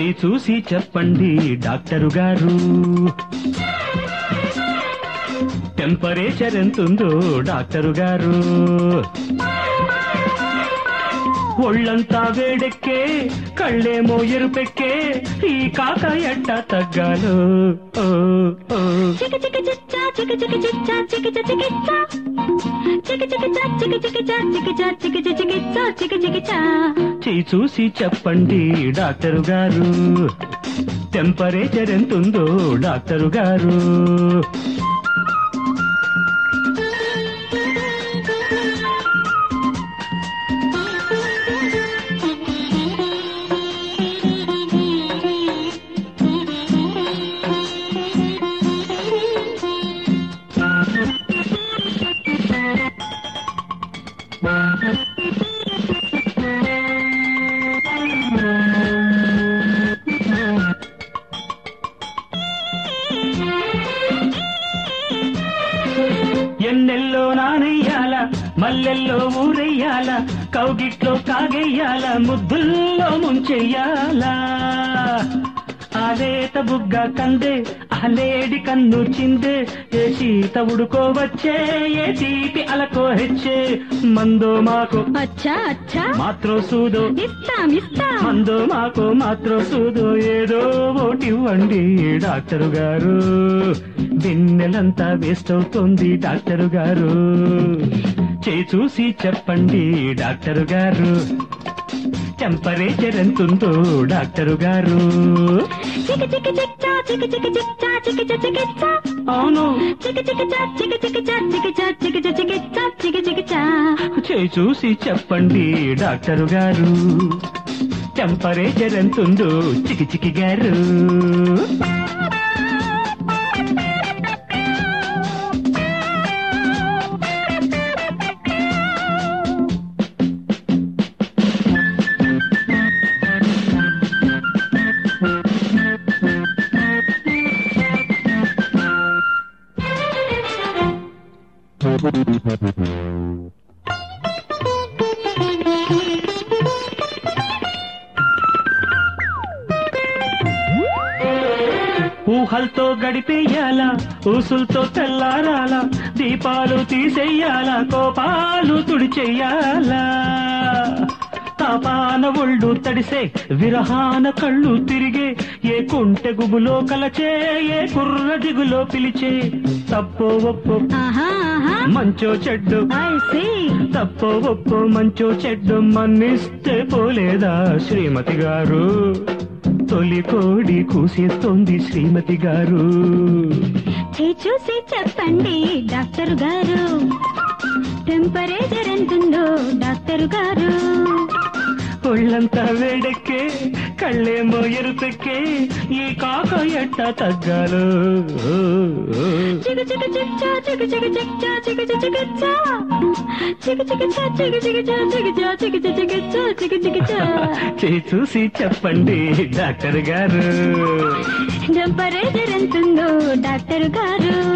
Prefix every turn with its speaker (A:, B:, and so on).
A: చేయి చూసి చెప్పండి డాక్టరు గారు టెంపరేచర్ ఎంతుందో డాక్టరు గారు ఒళ్ళంతా వేడెక్కే కళ్ళేమో ఎరుపెక్కే ఈ కాక ఎట్ట తగ్గాలో ఓ, ఓ.
B: చిక చిక చిచ్చా చిక చిక చిచ్చా చిక చిక చిచ్చా చిక చిక చా చిక చిక చా చిక చా చిక చిక చిచ్చా చిక చిక చా
A: చేయి చూసి చెప్పండి డాక్టరు గారు టెంపరేచర్ ఎంతుందో డాక్టరు గారు ఎన్నెల్లో నానెయ్యాల మల్లెల్లో ఊరెయ్యాల కౌగిట్లో కాగెయ్యాల ముద్దుల్లో ముంచెయ్యాల ఆలేత బుగ్గ కందే అలేడి కన్ను చిందే ఏ శీత ఉడుకోవచ్చే ఏ తీపి అలకో హెచ్చే మందో మాకు
B: అచ్చా అచ్చా
A: మాత్రో సూదో
B: ఇస్తాం ఇస్తాం
A: మందో మాకు మాత్రం సూదో ఏదో ఓటి ఇవ్వండి డాక్టరు గారు వెన్నెలంతా వేస్ట్ అవుతోంది డాక్టరు గారు చేయి చూసి చెప్పండి డాక్టరు గారు టెంపరేచర్ ఎంతుందో డాక్టరు గారు
B: చిక చిక చిచ్చా చిక చిక చిచ్చా చిక చిక చిచ్చా
A: అవును
B: చిక చిక చా చిక చిక చా చిక చా చిక చిక చిచ్చా చిక చిక చా
A: చేయి చూసి చెప్పండి డాక్టరు గారు టెంపరేచర్ ఎంతుందో చికి చికి గారు ఊహలతో గడిపేయాలా ఊసులతో తెల్లారాలా దీపాలు తీసేయాలా కోపాలు తుడిచెయ్యాలా తాపాన ఒళ్ళు తడిసే విరహాన కళ్ళు తిరిగే ఏ కుంటె గుబులో కలచే ఏ కుర్ర దిగులో పిలిచే తప్పో ఒప్పో
B: ఆహా ఆహా
A: మంచో చెడ్డు
B: ఐ సీ
A: తప్పో ఒప్పో మంచో చెడ్డు మన్నిస్తే పోలేదా శ్రీమతి గారు తొలి కోడి కూసేస్తోంది శ్రీమతి గారు
B: చేయి చూసి చెప్పండి డాక్టర్ గారు టెంపరేచర్ ఎంతుందో డాక్టర్ గారు
A: ఒళ్ళంతా వేడెక్కే కళ్ళేమో ఎరుపెక్కే ఈ కాక ఎట్ట తగ్గాలు
B: చిక చిక చిచ్చా చిక చిక చిచ్చా చిక చిక చిచ్చా చిక చిక చా చిక చిక చా చిక చా చిక చిక చిచ్చా చిక చిక చా
A: చేయి చూసి చెప్పండి డాక్టర్ గారు
B: టెంపరేచర్ ఎంతుందో డాక్టర్ గారు